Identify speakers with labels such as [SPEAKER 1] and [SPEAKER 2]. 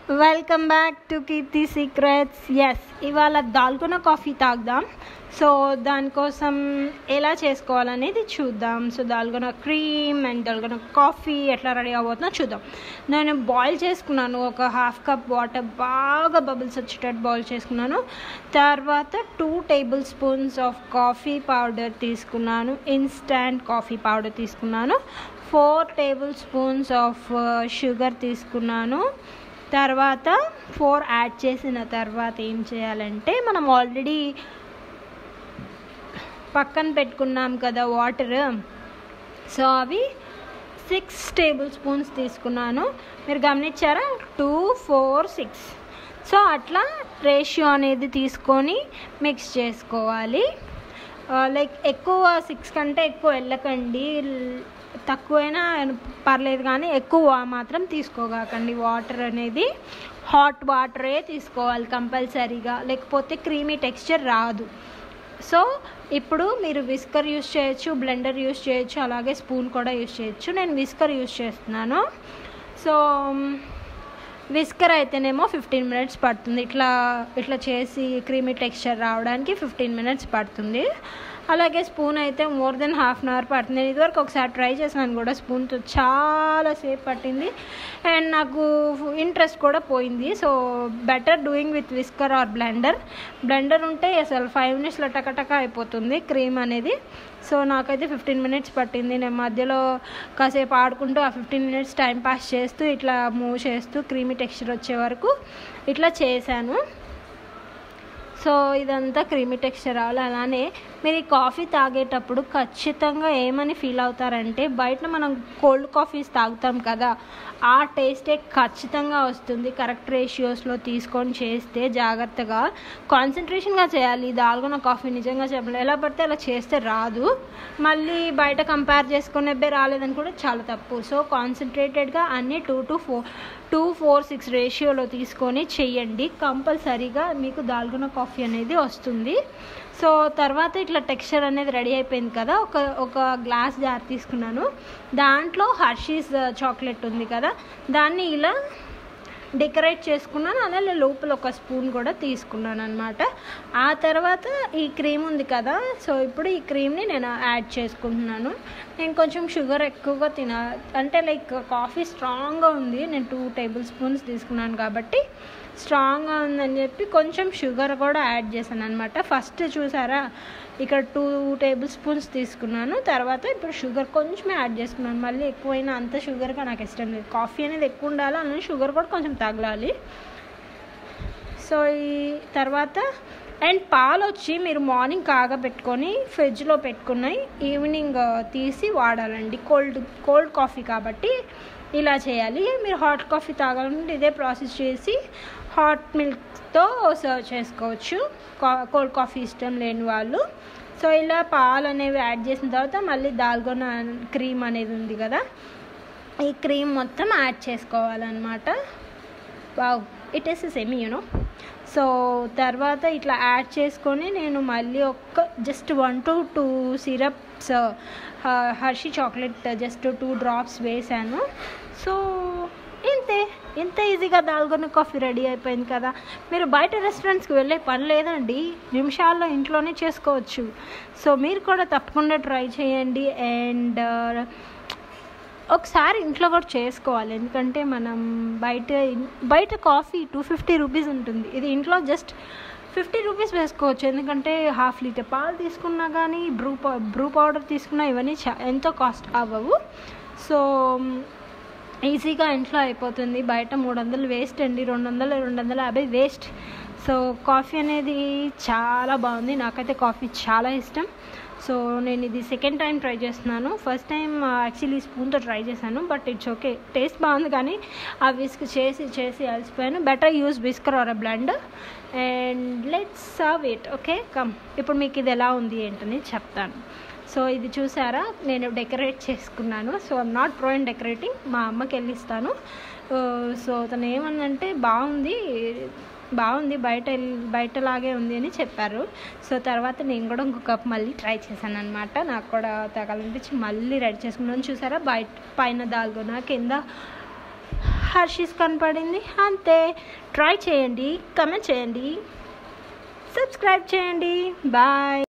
[SPEAKER 1] welcome back to Keerthi secrets ఎస్ ఇవాళ dalgona coffee తాగుదాం సో దానికోసం ఎలా చేసుకోవాలనేది చూద్దాం so dalgona cream and dalgona coffee ఎట్లా రెడీ అవ్వబోతుందో చూద్దాం నేను బాయిల్ చేసుకున్నాను ఒక హాఫ్ కప్ వాటర్ బాగా బబుల్స్ వచ్చేటట్టు బాయిల్ చేసుకున్నాను తర్వాత two table spoons of coffee powder తీసుకున్నాను ఇన్స్టాంట్ కాఫీ పౌడర్ తీసుకున్నాను four table spoons of sugar తీసుకున్నాను తర్వాత ఫోర్ యాడ్ చేసిన తర్వాత ఏం చేయాలంటే మనం ఆల్రెడీ పక్కన పెట్టుకున్నాం కదా వాటర్ సో అవి సిక్స్ టేబుల్ స్పూన్స్ తీసుకున్నాను మీరు గమనించారా టూ ఫోర్ సిక్స్ సో అట్లా రేషియో అనేది తీసుకొని మిక్స్ చేసుకోవాలి లైక్ ఎక్కువ సిక్స్ కంటే ఎక్కువ వెళ్ళకండి తక్కువైనా పర్లేదు కానీ ఎక్కువ మాత్రం తీసుకోగాకండి వాటర్ అనేది హాట్ వాటరే తీసుకోవాలి కంపల్సరీగా లేకపోతే క్రీమీ టెక్స్చర్ రాదు సో ఇప్పుడు మీరు విస్కర్ యూస్ చేయొచ్చు బ్లెండర్ యూస్ చేయొచ్చు అలాగే స్పూన్ కూడా యూస్ చేయొచ్చు నేను విస్కర్ యూస్ చేస్తున్నాను సో విస్కర్ అయితేనేమో ఫిఫ్టీన్ మినిట్స్ పడుతుంది ఇట్లా ఇట్లా చేసి క్రీమీ టెక్స్చర్ రావడానికి ఫిఫ్టీన్ మినిట్స్ పడుతుంది అలాగే స్పూన్ అయితే more than half an hour పడుతుంది నేను ఇదివరకు ఒకసారి ట్రై చేసినాను కూడా స్పూన్తో చాలా సేపు పట్టింది అండ్ నాకు ఇంట్రెస్ట్ కూడా పోయింది so better doing with whisker or blender blender ఉంటే అసలు ఫైవ్ మినిట్స్లో టకటక అయిపోతుంది క్రీమ్ అనేది సో నాకైతే ఫిఫ్టీన్ మినిట్స్ పట్టింది నేను మధ్యలో కాసేపు ఆడుకుంటూ ఆ ఫిఫ్టీన్ మినిట్స్ టైం పాస్ చేస్తూ ఇట్లా మూవ్ చేస్తూ క్రీమీ టెక్స్చర్ వచ్చే వరకు ఇట్లా చేశాను సో ఇదంతా క్రీమీ టెక్స్చర్ రావాలి అలానే మీరు ఈ కాఫీ తాగేటప్పుడు ఖచ్చితంగా ఏమని ఫీల్ అవుతారంటే బయట మనం కోల్డ్ కాఫీస్ తాగుతాం కదా ఆ టేస్టే ఖచ్చితంగా వస్తుంది కరెక్ట్ రేషియోస్లో తీసుకొని చేస్తే జాగ్రత్తగా కాన్సన్ట్రేషన్గా చేయాలి దాల్గొన కాఫీ నిజంగా చెప్పలేదు ఎలా పడితే అలా చేస్తే రాదు మళ్ళీ బయట కంపేర్ చేసుకునే అబ్బే రాలేదని కూడా చాలా తప్పు సో కాన్సన్ట్రేటెడ్గా అన్నీ two to four two four six రేషియోలో తీసుకొని చెయ్యండి కంపల్సరీగా మీకు దాల్గొన కాఫీ అనేది వస్తుంది సో తర్వాత ఇట్లా టెక్స్చర్ అనేది రెడీ అయిపోయింది కదా ఒక ఒక గ్లాస్ జార్ తీసుకున్నాను దాంట్లో హర్షీస్ చాక్లెట్ ఉంది కదా దాన్ని ఇలా డెకరేట్ చేసుకున్నాను అలాగే లోపల ఒక స్పూన్ కూడా తీసుకున్నాను అనమాట ఆ తర్వాత ఈ క్రీమ్ ఉంది కదా సో ఇప్పుడు ఈ క్రీమ్ని నేను యాడ్ చేసుకుంటున్నాను నేను కొంచెం షుగర్ ఎక్కువగా తిన అంటే లైక్ కాఫీ స్ట్రాంగ్గా ఉంది నేను టూ టేబుల్ స్పూన్స్ తీసుకున్నాను కాబట్టి స్ట్రాంగ్గా ఉందని చెప్పి కొంచెం షుగర్ కూడా యాడ్ చేశాను అనమాట ఫస్ట్ చూసారా ఇక్కడ టూ టేబుల్ స్పూన్స్ తీసుకున్నాను తర్వాత ఇప్పుడు షుగర్ కొంచెం యాడ్ చేసుకున్నాను మళ్ళీ ఎక్కువైనా అంత షుగర్గా నాకు ఇష్టం లేదు కాఫీ అనేది ఎక్కువ ఉండాలి అలానే షుగర్ కూడా కొంచెం తగలాలి సో ఈ తర్వాత అండ్ పాలు వచ్చి మీరు మార్నింగ్ కాగబెట్టుకొని ఫ్రిడ్జ్లో పెట్టుకున్నాయి ఈవినింగ్ తీసి వాడాలండి కోల్డ్ కోల్డ్ కాఫీ కాబట్టి ఇలా చేయాలి మీరు హాట్ కాఫీ తాగాలంటే ఇదే ప్రాసెస్ చేసి హాట్ మిల్క్తో సర్వ్ చేసుకోవచ్చు కోల్డ్ కాఫీ ఇష్టం లేని వాళ్ళు సో ఇలా పాలు అనేవి యాడ్ చేసిన తర్వాత మళ్ళీ దాల్గొన క్రీమ్ అనేది ఉంది కదా ఈ క్రీమ్ మొత్తం యాడ్ చేసుకోవాలన్నమాట wow it is semi you know so తర్వాత ఇట్లా యాడ్ చేసుకొని నేను మళ్ళీ ఒక్క just one to two syrups Hershey chocolate just two drops వేసాను సో ఇంతే ఎంత ఈజీగా దాల్గొన్న కాఫీ రెడీ అయిపోయింది కదా మీరు బయట రెస్టారెంట్స్కి వెళ్ళే పని లేదండి నిమిషాల్లో ఇంట్లోనే చేసుకోవచ్చు సో మీరు కూడా తప్పకుండా ట్రై చేయండి అండ్ ఒకసారి ఇంట్లో కూడా చేసుకోవాలి ఎందుకంటే మనం బయట బయట కాఫీ టూ ఫిఫ్టీ రూపీస్ ఉంటుంది ఇది ఇంట్లో జస్ట్ ఫిఫ్టీ రూపీస్ వేసుకోవచ్చు ఎందుకంటే హాఫ్ లీటర్ పాలు తీసుకున్నా కానీ బ్రూ బ్రూ పౌడర్ తీసుకున్నా ఇవన్నీ చా ఎంతో కాస్ట్ అవ్వవు సో ఈజీగా ఇంట్లో అయిపోతుంది బయట మూడు వందలు వేస్ట్ అండి రెండు వందలు రెండు వందల యాభై వేస్ట్ సో కాఫీ అనేది చాలా బాగుంది నాకైతే కాఫీ చాలా ఇష్టం సో నేను ఇది సెకండ్ టైం ట్రై చేస్తున్నాను ఫస్ట్ టైం యాక్చువల్లీ స్పూన్తో ట్రై చేశాను బట్ ఇట్స్ ఓకే టేస్ట్ బాగుంది కానీ ఆ విస్క్ చేసి చేసి అలసిపోయాను better use whisker or uh blend and let's serve it okay come ఇప్పుడు మీకు ఇది ఎలా ఉంది ఏంటని చెప్తాను సో ఇది చూసారా నేను డెకరేట్ చేసుకున్నాను so I'm not pro and decorating మా అమ్మకి వెళ్ళిస్తాను సో తను ఏమందంటే బాగుంది బాగుంది బయట బయటలాగే ఉంది అని చెప్పారు సో తర్వాత నేను కూడా ఇంకొక కప్ మళ్ళీ ట్రై చేశాను అనమాట నాకు కూడా తగాలనిపించి మళ్ళీ రెడీ చేసుకున్నాను చూసారా బయట పైన దాల్గొన కింద హర్షీస్ కనపడింది అంతే ట్రై చేయండి కమెంట్ చేయండి సబ్స్క్రైబ్ చేయండి బాయ్